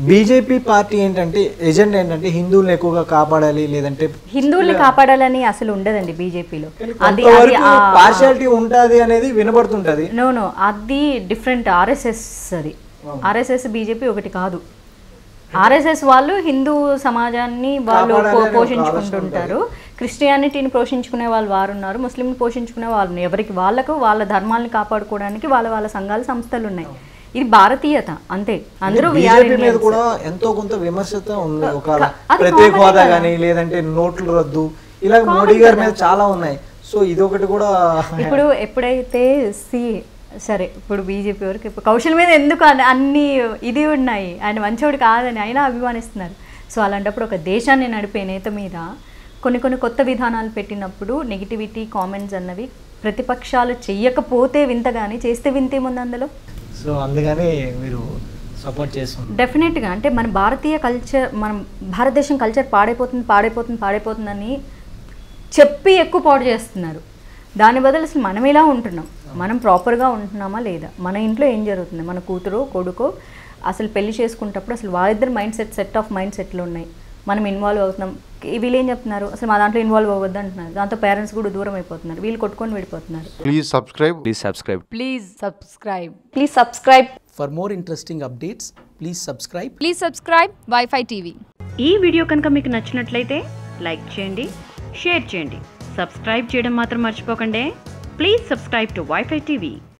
BJP party ఏంటంటే agenda ఏంటంటే హిందువులను ఎక్కువగా కాపాడాలి లేదంటే హిందువుల్ని కాపాడాలని అసలు ఉండదండి బీజేపీలో అది అది పార్షాలిటీ ఉంటుంది అనేది వినబడుతుంటది నో నో అది డిఫరెంట్ ఆర్ఎస్ఎస్ అది ఆర్ఎస్ఎస్ బీజేపీ ఒకటి కాదు ఆర్ఎస్ఎస్ వాళ్ళు హిందూ సమాజాన్ని వాళ్ళు పో- కాపాడాలని ఒక పోషించుకుంటుంటారు క్రిస్టియానిటీని పోషించుకునే వాళ్ళు వారు ఉన్నారు ముస్లింని పోషించుకునే వాళ్ళు ఉన్నారు. ఎవరికి వాళ్ళకు వాళ్ళ ధర్మాలను కాపాడుకోవడానికి వాళ్ళ వాళ్ళ సంఘాలు సంస్థలు ఉన్నాయి ఇది భారతీయత అంతే అందరూ we are బీజేపీ మీద Indians. కూడా ఎంతో కొంత విమర్శత ఉంది ఒక అది ప్రత్యేక common హోదా కదా. కానీ లేదంటే నోట్లు రద్దు ఇలా మోడీ గారి మీద చాలా ఉన్నాయి సో ఇది ఒకటి కూడా ఇప్పుడు ఎప్పుడైతే సి సరే ఇప్పుడు బీజేపీ వరకు ఇప్పుడు కౌశల్ మీద ఎందుకు అన్ని- అన్ని ఇది ఉన్నాయి ఆయన మంచోడు కాదని అయినా అభిమానిస్తున్నారు సో అలాంటప్పుడు ఒక దేశాన్ని నడిపే నేత మీద కొన్ని కొన్ని కొత్త విధానాలు పెట్టినప్పుడు నెగిటివిటీ కామెంట్స్ అన్నవి ప్రతిపక్షాలు చెయ్యకపోతే వింత కానీ చేస్తే వింతేముంది అందులో సో అందుకని మీరు సపోర్ట్ చేస్తున్నారు డెఫినెట్గా అంటే మన భారతీయ కల్చర్ మనం భారతదేశం కల్చర్ పాడైపోతుంది పాడైపోతుంది పాడైపోతుందని చెప్పి ఎక్కువ పాడు చేస్తున్నారు దాని బదులు అసలు మనం ఇలా ఉంటున్నాం మనం ప్రాపర్గా ఉంటున్నామా లేదా మన ఇంట్లో ఏం జరుగుతుంది మన కూతురు కొడుకు అసలు పెళ్లి చేసుకుంటప్పుడు అసలు వాళ్ళిద్దరు mindset set of mind సెట్లు ఉన్నాయి మనం ఇన్వాల్వ్ అవుతున్నాం ఈ వీళ్ళు ఏం చెప్తున్నారు అసలు మా దాంట్లో ఇన్వాల్వ్ అవ్వద్దు అంటున్నారు దాంతో పేరెంట్స్ కూడా దూరం అయిపోతున్నారు వీళ్ళు కొట్టుకొని విడిపోతున్నారు Please subscribe. Please subscribe. Please subscribe. Please subscribe For more interesting updates, please subscribe Please subscribe Wi-Fi TV. ఈ వీడియో కనుక మీకు నచ్చినట్లయితే లైక్ చేయండి షేర్ చేయండి సబ్స్క్రైబ్ చేయడం మాత్రం మర్చిపోకండి please subscribe to wifi TV